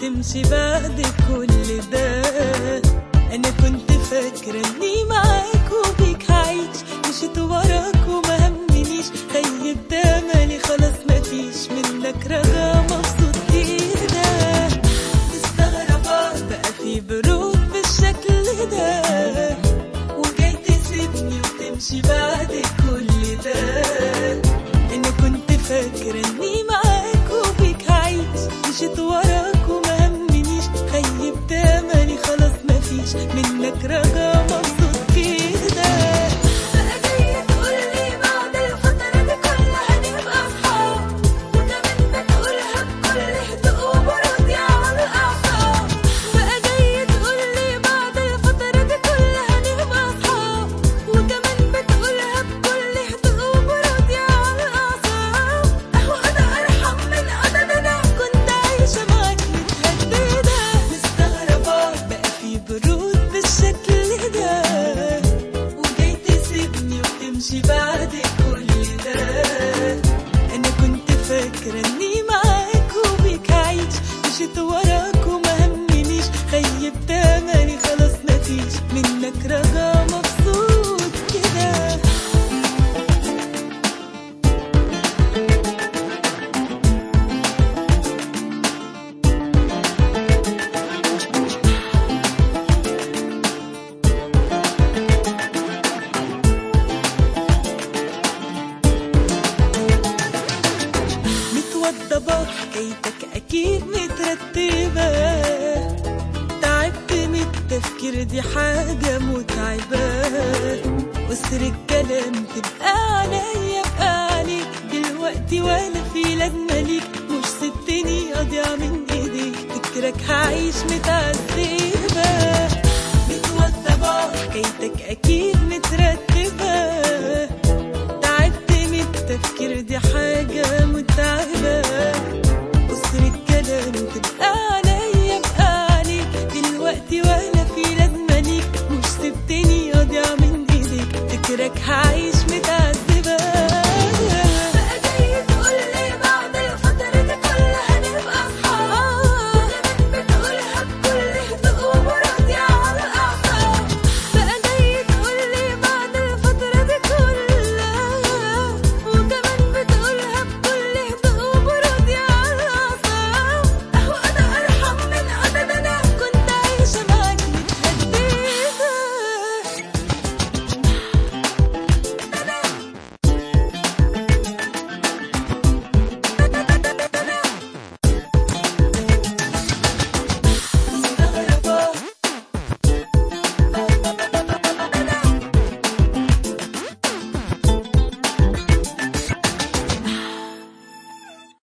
وتمشي بعد كل ده انا كنت فاكرة اني معاك وبيك هعيش مشيت وراك وما همنيش خيبت املي خلاص مفيش منك رجا مبسوط كده مستغربة بقى في برود بالشكل ده وجاي تسيبني وتمشي بعد كل ده انا كنت فاكرة اني معاك وبيك هعيش مشيت وراك وما همنيش خيبت املي خلاص مفيش منك رجا مبسوط كده بقى جاي تقولي بعد الفترة دي كلها نبقى اصحاب وكمان بتقولها بكل هدوء وبرد على الاعصاب بقى جاي تقولي بعد الفترة دي كلها نبقى اصحاب وكمان بتقولها بكل هدوء وبرد على الاعصاب اهو انا ارحم من انا انا كنت عايشة معاك متهددة مستغربة بقى في برود بالشكل ده وجاي تسيبني وتمشي بعد كل ده انا كنت فاكرة اني معاك وبيك عايش مشيت وراك وما همنيش خيبت املي خلاص مفيش منك رجا مبسوط كده متوضبة حكايتك أكيد مترتبة تعبت من التفكير دي حاجة متعبة وسر الكلام تبقى عليا بقى عليك دلوقتي ولا في لازمة ليك مش سبتني أضيع من إيديك فكرك هعيش متعذبة متوضبة حكايتك أكيد